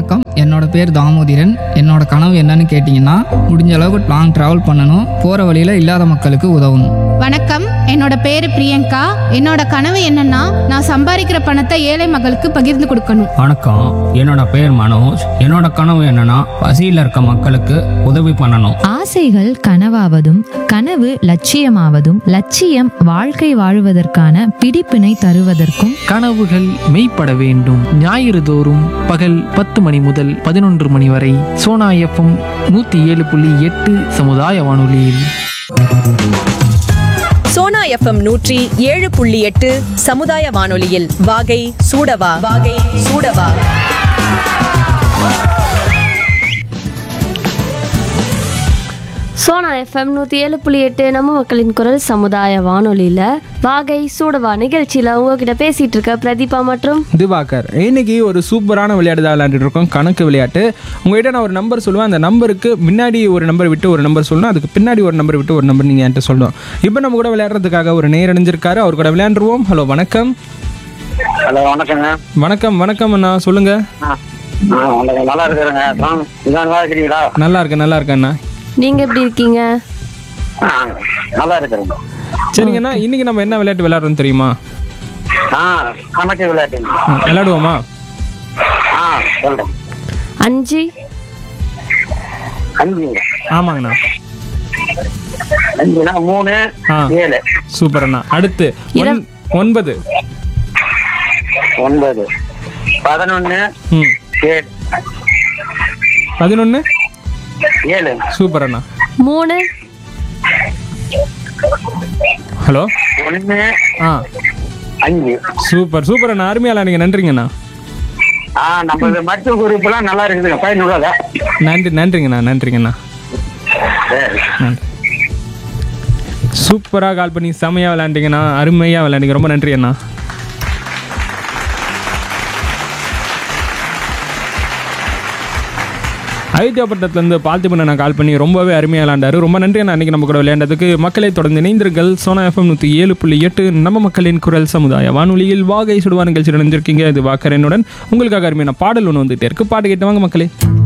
வணக்கம் என்னோட பேர் தாமோதிரன் என்னோட கனவு என்னன்னு கேட்டிங்கன்னா முடிஞ்ச அளவுக்கு லாங் ட்ராவல் பண்ணணும் போகிற வழியில் இல்லாத மக்களுக்கு உதவணும் வணக்கம் என்னோட பேரு பிரியங்கா என்னோட கனவு என்னன்னா நான் சம்பாதிக்கிற பணத்தை ஏழை மக்களுக்கு பகிர்ந்து கொடுக்கணும் வணக்கம் என்னோட பேர் மனோஜ் என்னோட கனவு என்னன்னா பசியில் இருக்க மக்களுக்கு உதவி பண்ணணும் ஆசைகள் கனவாவதும் கனவு லட்சியமாவதும் லட்சியம் வாழ்க்கை வாழுவதற்கான பிடிப்பினை தருவதற்கும் கனவுகள் மெய்ப்பட வேண்டும் ஞாயிறு தோறும் பகல் பத்து மணி முதல் பதினொன்று மணி வரை சோனா எஃப்எம் நூற்றி ஏழு புள்ளி எட்டு சமுதாய வானொலியில் சோனா எஃப்எம் நூற்றி ஏழு புள்ளி எட்டு சமுதாய வானொலியில் வாகை சூடவா வாகை சூடவா சோனா எஃப்எம் நூற்றி ஏழு புள்ளி எட்டு நம்ம மக்களின் குரல் சமுதாய வானொலியில் வாகை சூடவா நிகழ்ச்சியில் உங்ககிட்ட பேசிகிட்டு இருக்க பிரதீபா மற்றும் திவாகர் இன்னைக்கு ஒரு சூப்பரான விளையாட்டு தான் விளையாண்டுட்டு இருக்கோம் கணக்கு விளையாட்டு உங்ககிட்ட நான் ஒரு நம்பர் சொல்லுவேன் அந்த நம்பருக்கு முன்னாடி ஒரு நம்பர் விட்டு ஒரு நம்பர் சொல்லணும் அதுக்கு பின்னாடி ஒரு நம்பர் விட்டு ஒரு நம்பர் நீங்கள் என்கிட்ட சொல்லணும் இப்போ நம்ம கூட விளையாடுறதுக்காக ஒரு நேர் அணிஞ்சிருக்காரு அவர் கூட விளையாண்டுருவோம் ஹலோ வணக்கம் ஹலோ வணக்கங்க வணக்கம் வணக்கம் அண்ணா சொல்லுங்க ஆ ஆ, வணக்கம் நல்லா இருக்கிறேங்க சாமி இதான் நல்லா இருக்கிறீங்களா நல்லா இருக்கேன் நல்லா இருக்கேன் அண்ணா நீங்கள் எப்படி இருக்கீங்க ஆ நல்லா இருக்கிறேங்க சரிங்கண்ணா இன்னைக்கு நம்ம என்ன விளையாட்டு விளையாடுறோம் தெரியுமா ஆ கணக்கு விளையாட்டுங்க ம், விளையாடுவோமா ஆ சொல்கிறேன் அஞ்சு அஞ்சுங்க ஆமாங்கண்ணா அஞ்சுனா மூணு ஆ. ஏழு சூப்பர் அண்ணா அடுத்து ஒன் ஒன்பது ஒன்பது பதினொன்று ம் ஏழு பதினொன்று ஏழு சூப்பர் அண்ணா மூணு ஹலோ ஒன்று ஆ அஞ்சு சூப்பர் சூப்பர் அண்ணா அருமையாக விளையாடுங்க நன்றிங்கண்ணா ஆ நம்ம இந்த மருத்துவ குறிப்பெல்லாம் நல்லா இருக்குதுங்க பயனுள்ளதா நன்றி நன்றிங்கண்ணா நன்றிங்கண்ணா சரி நன்றி சூப்பராக கால் பண்ணி செமையாக விளையாண்டிங்கண்ணா அருமையாக விளையாண்டிங்க ரொம்ப நன்றி அண்ணா அயோத்தியாப்பட்டினத்துலேருந்து பார்த்திபன் நான் கால் பண்ணி ரொம்பவே அருமையாக விளையாண்டாரு ரொம்ப நன்றி அண்ணா அன்றைக்கி நம்ம கூட விளையாண்டதுக்கு மக்களை தொடர்ந்து இணைந்திருங்கள் சோனா எஃப்எம் நூற்றி ஏழு புள்ளி எட்டு நம்ம மக்களின் குரல் சமுதாய வானொலியில் வாகை சுடுவா நிகழ்ச்சி நினைஞ்சிருக்கீங்க இது வாக்கரனுடன் உங்களுக்காக அருமையான பாடல் ஒன்று வந்துகிட்டே இருக்கு பாட்டு கேட்டு வாங்க மக்களே